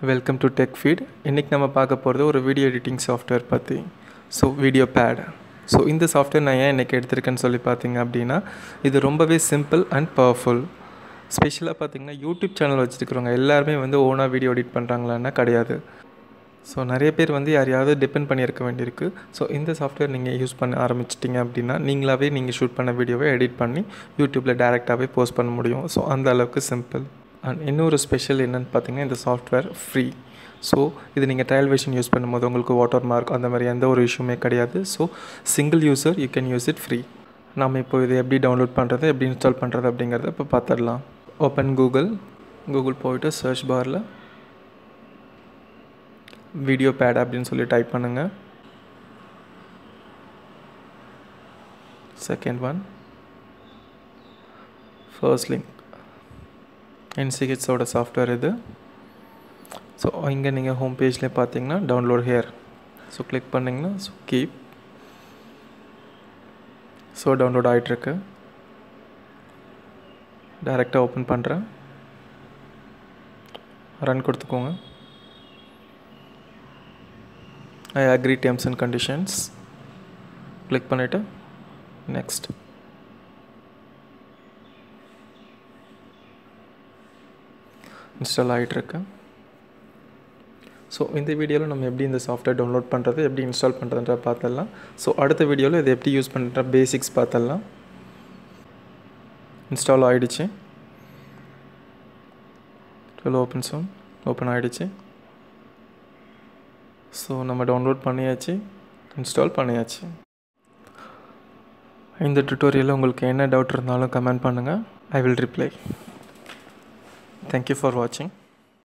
welcome to tech feet இன்றைக்கி நம்ம பார்க்க போகிறது ஒரு வீடியோ எடிட்டிங் சாஃப்ட்வேர் பற்றி ஸோ வீடியோ பேட் ஸோ இந்த சாஃப்ட்வேர் நான் ஏன் இன்றைக்கி எடுத்திருக்கேன்னு சொல்லி பார்த்தீங்க அப்படின்னா இது ரொம்பவே சிம்பிள் அண்ட் பவர்ஃபுல் ஸ்பெஷலாக பார்த்தீங்கன்னா யூடியூப் சேனல் வச்சுருக்கிறவங்க எல்லாருமே வந்து ஓனாக வீடியோ எடிட் பண்ணுறாங்களான்னா கிடையாது ஸோ நிறைய பேர் வந்து யாரையாவது டிபெண்ட் பண்ணியிருக்க வேண்டியிருக்கு ஸோ இந்த சாஃப்ட்வேர் நீங்கள் யூஸ் பண்ண ஆரம்பிச்சிட்டிங்க அப்படின்னா நீங்களாகவே நீங்கள் ஷூட் பண்ண வீடியோவை எடிட் பண்ணி யூடியூப்பில் டேரெக்டாகவே போஸ்ட் பண்ண முடியும் ஸோ அந்த அளவுக்கு சிம்பிள் அண்ட் இன்னொரு ஸ்பெஷல் என்னென்னு பார்த்தீங்கன்னா இந்த சாஃப்ட்வேர் ஃப்ரீ ஸோ இது நீங்கள் ட்ரையல் வெர்ஷன் யூஸ் பண்ணும்போது உங்களுக்கு வாட்டர் மார்க் அந்த மாதிரி எந்த ஒரு இஷ்யூமே கிடையாது so single user you can use it free நாம் இப்போ இதை எப்படி டவுன்லோட் பண்ணுறது எப்படி இன்ஸ்டால் பண்ணுறது அப்படிங்கிறத இப்போ பார்த்துடலாம் ஓப்பன் கூகுள் கூகுள் போயிட்டு சர்ச் பாரில் வீடியோ பேட் அப்படின்னு சொல்லி டைப் பண்ணுங்கள் செகண்ட் ஒன் ஃபர்ஸ்ட் லிங்க் என்சிஹெச்ஸோட சாஃப்ட்வேர் இது ஸோ இங்கே நீங்கள் ஹோம் பேஜ்லேயே பார்த்தீங்கன்னா டவுன்லோட் ஹேர் ஸோ கிளிக் பண்ணிங்கன்னா ஸோ கீப் ஸோ டவுன்லோட் ஆகிட்டுருக்கு டைரெக்டாக ஓப்பன் பண்ணுறேன் ரன் கொடுத்துக்கோங்க I agree terms and conditions click பண்ணிவிட்டு நெக்ஸ்ட் இன்ஸ்டால் ஆகிட்டுருக்கு ஸோ இந்த வீடியோவில் நம்ம எப்படி இந்த சாஃப்ட்வேர் டவுன்லோட் பண்ணுறது எப்படி இன்ஸ்டால் பண்ணுறதுன்ற பார்த்துடலாம் ஸோ அடுத்த வீடியோவில் இதை எப்படி யூஸ் பண்ணுற பேசிக்ஸ் பார்த்துடலாம் இன்ஸ்டால் ஆகிடுச்சு டுவெல் ஓப்பன் சோன் ஓப்பன் ஆகிடுச்சு ஸோ நம்ம டவுன்லோட் பண்ணியாச்சு இன்ஸ்டால் பண்ணியாச்சு இந்த டுட்டோரியலில் உங்களுக்கு என்ன டவுட் இருந்தாலும் கமெண்ட் பண்ணுங்கள் I will reply thank you for வாட்சிங்